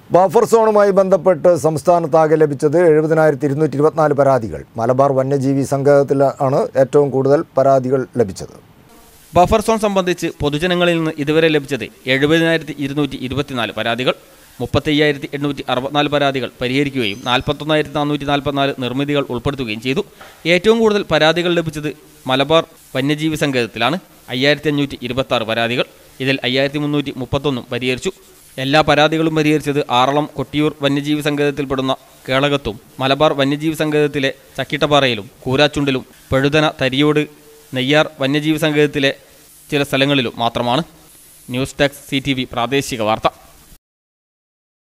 buffer സോണുമായി ബന്ധപ്പെട്ട് സംസ്ഥാനത്താകെ ലഭിച്ചത് എഴുപതിനായിരത്തി ഇരുന്നൂറ്റി ഇരുപത്തിനാല് പരാതികൾ മലബാർ വന്യജീവി സംഘത്തിലാണ് ഏറ്റവും കൂടുതൽ പരാതികൾ ലഭിച്ചത് ബഫർ സോൺ സംബന്ധിച്ച് പൊതുജനങ്ങളിൽ നിന്ന് ഇതുവരെ ലഭിച്ചത് എഴുപതിനായിരത്തി ഇരുന്നൂറ്റി ഇരുപത്തിനാല് പരാതികൾ മുപ്പത്തയ്യായിരത്തി എണ്ണൂറ്റി അറുപത്തിനാല് പരാതികൾ പരിഹരിക്കുകയും നാൽപ്പത്തൊന്നായിരത്തി നാനൂറ്റി നാൽപ്പത്തിനാല് നിർമ്മിതികൾ ഉൾപ്പെടുത്തുകയും ചെയ്തു ഏറ്റവും കൂടുതൽ പരാതികൾ ലഭിച്ചത് മലബാർ വന്യജീവി സങ്കേതത്തിലാണ് അയ്യായിരത്തി അഞ്ഞൂറ്റി ഇരുപത്തി ആറ് പരാതികൾ ഇതിൽ അയ്യായിരത്തി മുന്നൂറ്റി മുപ്പത്തൊന്നും പരിഹരിച്ചു എല്ലാ പരാതികളും പരിഹരിച്ചത് ആറളം കൊട്ടിയൂർ വന്യജീവി സങ്കേതത്തിൽപ്പെടുന്ന കേളകത്തും മലബാർ വന്യജീവി സങ്കേതത്തിലെ ചക്കിട്ടപ്പാറയിലും കൂരാച്ചുണ്ടിലും പഴുതന തരിയോട് നെയ്യാർ വന്യജീവി സങ്കേതത്തിലെ ചില സ്ഥലങ്ങളിലും മാത്രമാണ് ന്യൂസ് ഡെസ്ക് സി പ്രാദേശിക വാർത്ത